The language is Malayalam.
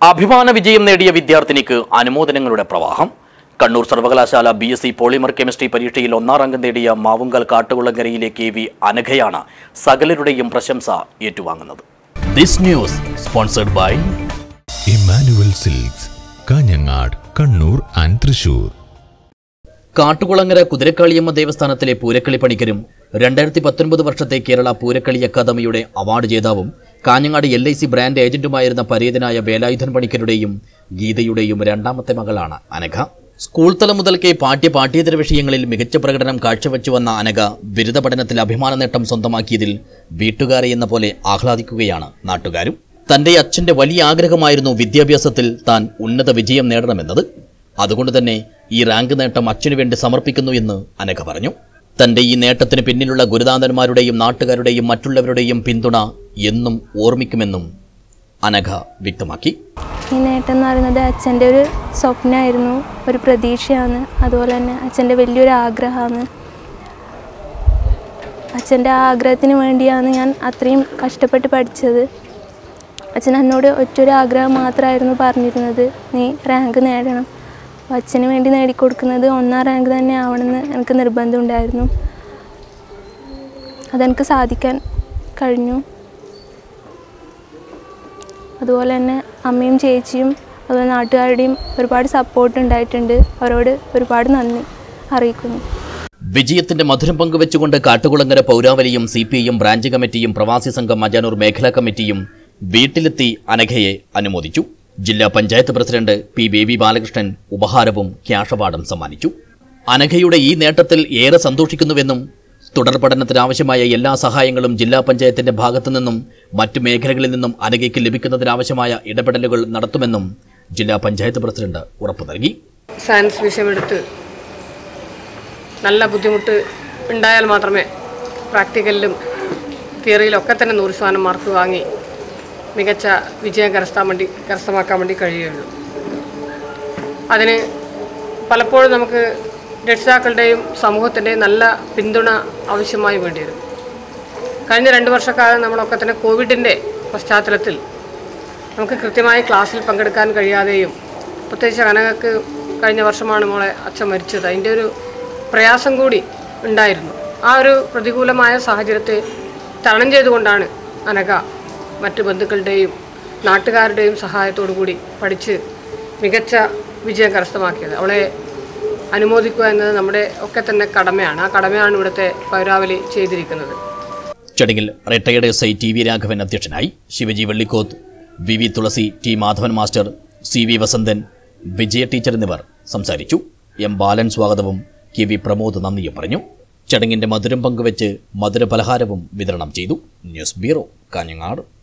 അഭിമാന വിജയം നേടിയ വിദ്യാർത്ഥിനിക്ക് അനുമോദനങ്ങളുടെ പ്രവാഹം കണ്ണൂർ സർവകലാശാല B S C polymer chemistry പരീക്ഷയിൽ ഒന്നാം റാങ്ക് നേടിയ മാവുങ്കൽ കാട്ടുകുളങ്കരയിലെ കെ വി അനഘയാണ് സകലരുടെയും പ്രശംസ ഏറ്റുവാങ്ങുന്നത് this news sponsored by Emmanuel silks Kanhangad Kannur and Thrissur Kattukulangara Kuthirakkaliyamma ദേവസ്ഥാനത്തിലെ പൂരക്കളി പണിക്കരും രണ്ടായിരത്തി പത്തൊൻപത് വർഷത്തെ കേരള പൂരക്കളി അക്കാദമിയുടെ അവാർഡ് ജേതാവും Kanhangad L I C brand ഏജന്റുമായിരുന്ന പരേതനായ വേലായുധൻ പണിക്കരുടെയും ഗീതയുടെയും രണ്ടാമത്തെ മകളാണ് അനഘ സ്കൂൾ തലം മുതൽക്കേ പാഠ്യ പാഠ്യേതര വിഷയങ്ങളിൽ മികച്ച പ്രകടനം കാഴ്ചവെച്ചു വന്ന അനഘ ബിരുദ പഠനത്തിൽ അഭിമാന നേട്ടം സ്വന്തമാക്കിയതിൽ വീട്ടുകാരെ എന്ന പോലെ ആഹ്ലാദിക്കുകയാണ് നാട്ടുകാരും തന്റെ അച്ഛന്റെ വലിയ ആഗ്രഹമായിരുന്നു വിദ്യാഭ്യാസത്തിൽ താൻ ഉന്നത വിജയം നേടണമെന്നത് അതുകൊണ്ട് തന്നെ ഈ റാങ്ക് നേട്ടം അച്ഛനു വേണ്ടി സമർപ്പിക്കുന്നു എന്ന് അനഘ പറഞ്ഞു തന്റെ ഈ നേട്ടത്തിന് പിന്നിലുള്ള ഗുരുദാന്തന്മാരുടെയും നാട്ടുകാരുടെയും മറ്റുള്ളവരുടെയും പിന്തുണ എന്നും ഓർമ്മിക്കുമെന്നും അനഘ വ്യക്തമാക്കി ഈ നേട്ടം എന്ന് പറയുന്നത് അച്ഛൻ്റെ ഒരു സ്വപ്നമായിരുന്നു ഒരു പ്രതീക്ഷയാണ് അതുപോലെ തന്നെ അച്ഛൻ്റെ വലിയൊരു ആഗ്രഹമാണ് അച്ഛൻ്റെ ആ ആഗ്രഹത്തിന് വേണ്ടിയാണ് ഞാൻ അത്രയും കഷ്ടപ്പെട്ട് പഠിച്ചത് അച്ഛൻ എന്നോട് ഒറ്റൊരു ആഗ്രഹം മാത്രമായിരുന്നു പറഞ്ഞിരുന്നത് നീ റാങ്ക് നേടണം അപ്പോൾ അച്ഛന് വേണ്ടി നേടിക്കൊടുക്കുന്നത് ഒന്നാം റാങ്ക് തന്നെ ആവണമെന്ന് എനിക്ക് നിർബന്ധമുണ്ടായിരുന്നു അതെനിക്ക് സാധിക്കാൻ കഴിഞ്ഞു അതുപോലെ തന്നെ അമ്മയും ചേച്ചിയും അതുപോലെ നാട്ടുകാരുടെയും ഒരുപാട് സപ്പോർട്ട് ഉണ്ടായിട്ടുണ്ട് അവരോട് ഒരുപാട് നന്ദി അറിയിക്കുന്നു വിജയത്തിന്റെ മധുരം പങ്കുവെച്ചുകൊണ്ട് കാട്ടുകുളങ്ങര പൗരാവലിയും സി പി ഐയും ബ്രാഞ്ച് കമ്മിറ്റിയും പ്രവാസി സംഘം മജാനൂർ മേഖലാ കമ്മിറ്റിയും വീട്ടിലെത്തി അനഘയെ അനുമോദിച്ചു ജില്ലാ പഞ്ചായത്ത് പ്രസിഡന്റ് പി ബേബി ബാലകൃഷ്ണൻ ഉപഹാരവും ക്യാഷ് അവാർഡും സമ്മാനിച്ചു അനഘയുടെ ഈ നേട്ടത്തിൽ ഏറെ സന്തോഷിക്കുന്നുവെന്നും തുടർ പഠനത്തിനാവശ്യമായ എല്ലാ സഹായങ്ങളും ജില്ലാ പഞ്ചായത്തിന്റെ ഭാഗത്തു നിന്നും മറ്റു മേഖലകളിൽ നിന്നും അനഘയ്ക്ക് ലഭിക്കുന്നതിനാവശ്യമായ ഇടപെടലുകൾ നടത്തുമെന്നും ജില്ലാ പഞ്ചായത്ത് പ്രസിഡന്റ് ഉറപ്പു നൽകി സയൻസ് വിഷയമെടുത്ത് നല്ല ബുദ്ധിമുട്ട് ഉണ്ടായാൽ മാത്രമേ പ്രാക്ടിക്കലിലും തിയറിയിലൊക്കെ തന്നെ നൂറ് ശതമാനം മാർക്ക് വാങ്ങി മികച്ച വിജയം കരസ്ഥാൻ വേണ്ടി കരസ്ഥമാക്കാൻ വേണ്ടി കഴിയുകയുള്ളൂ അതിന് പലപ്പോഴും നമുക്ക് രക്ഷിതാക്കളുടെയും സമൂഹത്തിൻ്റെയും നല്ല പിന്തുണ ആവശ്യമായി വേണ്ടി വരും കഴിഞ്ഞ രണ്ട് വർഷക്കാലം നമ്മളൊക്കെ തന്നെ കോവിഡിൻ്റെ പശ്ചാത്തലത്തിൽ നമുക്ക് കൃത്യമായി ക്ലാസ്സിൽ പങ്കെടുക്കാൻ കഴിയാതെയും പ്രത്യേകിച്ച് അനഘക്ക് കഴിഞ്ഞ വർഷമാണ് മോളെ അച്ഛൻ മരിച്ചത് അതിൻ്റെ ഒരു പ്രയാസം കൂടി ഉണ്ടായിരുന്നു ആ ഒരു പ്രതികൂലമായ സാഹചര്യത്തെ തരണം ചെയ്തുകൊണ്ടാണ് അനഘ മറ്റ് ബന്ധുക്കളുടെയും നാട്ടുകാരുടെയും സഹായത്തോടു കൂടി പഠിച്ച് മികച്ച വിജയം കരസ്ഥമാക്കിയത് അവളെ അനുമോദിക്കുക എന്നത് നമ്മുടെ ഒക്കെ തന്നെ കടമയാണ് ആ കടമയാണ് ഇവിടുത്തെ പൗരാവലി ചെയ്തിരിക്കുന്നത് ചടങ്ങിൽ retired S I T V Raghavan അധ്യക്ഷനായി Shivaji Vellikkoth V V Thulasi T Madhavan master C V Vasanthan Vijaya teacher എന്നിവർ സംസാരിച്ചു എം ബാലൻ സ്വാഗതവും കെ വി പ്രമോദ് നന്ദിയും പറഞ്ഞു ചടങ്ങിന്റെ മധുരം പങ്കുവച്ച് മധുര പലഹാരവും വിതരണം ചെയ്തു ന്യൂസ് ബ്യൂറോ കാഞ്ഞങ്ങാട്